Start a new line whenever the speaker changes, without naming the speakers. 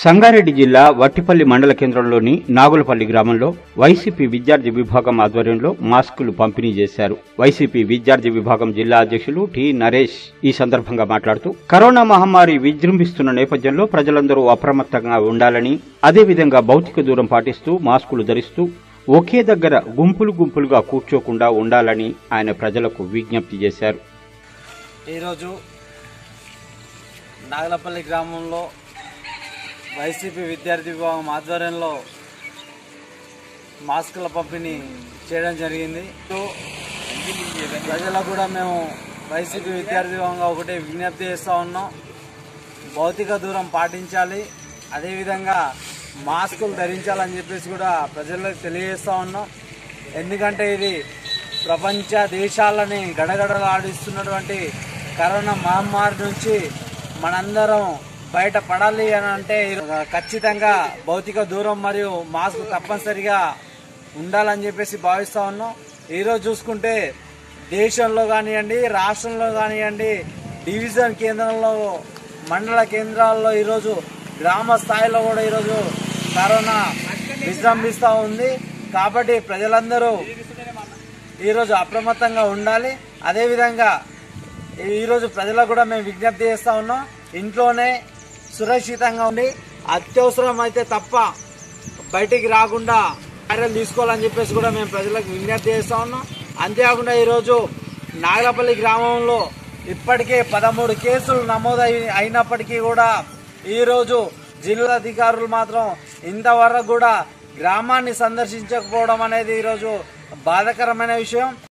సంగారెడ్డి జిల్లా వట్టిపల్లి మండల కేంద్రంలోని నాగులపల్లి గ్రామంలో వైసీపీ విద్యార్థి విభాగం ఆధ్వర్యంలో మాస్కులు పంపిణీ చేశారు వైసీపీ విద్యార్థి విభాగం జిల్లా అధ్యక్షులు టి నరేష్ ఈ సందర్భంగా మాట్లాడుతూ కరోనా మహమ్మారి విజృంభిస్తున్న నేపథ్యంలో ప్రజలందరూ అప్రమత్తంగా ఉండాలని అదేవిధంగా భౌతిక దూరం పాటిస్తూ మాస్కులు ధరిస్తూ ఒకే దగ్గర గుంపులు గుంపులుగా కూర్చోకుండా ఉండాలని ఆయన ప్రజలకు విజ్ఞప్తి చేశారు
ఈరోజు నాగలపల్లి గ్రామంలో వైసీపీ విద్యార్థి విభాగం ఆధ్వర్యంలో మాస్కుల పంపిణీ చేయడం జరిగింది సో, ప్రజలకు కూడా మేము వైసీపీ విద్యార్థి విభాగంగా ఒకటే విజ్ఞప్తి చేస్తూ ఉన్నాం భౌతిక దూరం పాటించాలి అదేవిధంగా మాస్కులు ధరించాలని చెప్పేసి కూడా ప్రజలకు తెలియజేస్తూ ఉన్నాం ఎందుకంటే ఇది ప్రపంచ దేశాలని గడగడలాడిస్తున్నటువంటి కరోనా మహమ్మారి నుంచి మనందరం బయట పడాలి అని అంటే ఖచ్చితంగా భౌతిక దూరం మరియు మాస్క్ తప్పనిసరిగా ఉండాలని చెప్పేసి భావిస్తా ఉన్నాం ఈరోజు చూసుకుంటే దేశంలో కానివ్వండి రాష్ట్రంలో కానివ్వండి డివిజన్ కేంద్రంలో మండల కేంద్రాల్లో ఈరోజు గ్రామ స్థాయిలో కూడా ఈరోజు కరోనా విజృంభిస్తూ ఉంది కాబట్టి ప్రజలందరూ ఈరోజు అప్రమత్తంగా ఉండాలి అదేవిధంగా ఈరోజు ప్రజలకు కూడా మేము విజ్ఞప్తి చేస్తూ ఉన్నాం ఇంట్లోనే సురక్షితంగా ఉండి అత్యవసరం అయితే తప్ప బయటికి రాకుండా చర్యలు తీసుకోవాలని చెప్పేసి కూడా మేము ప్రజలకు విజ్ఞప్తి చేస్తా ఉన్నాం అంతేకాకుండా ఈరోజు నాగరపల్లి గ్రామంలో ఇప్పటికే పదమూడు కేసులు నమోదై అయినప్పటికీ కూడా ఈరోజు జిల్లా అధికారులు మాత్రం ఇంతవరకు కూడా గ్రామాన్ని సందర్శించకపోవడం అనేది ఈరోజు బాధాకరమైన విషయం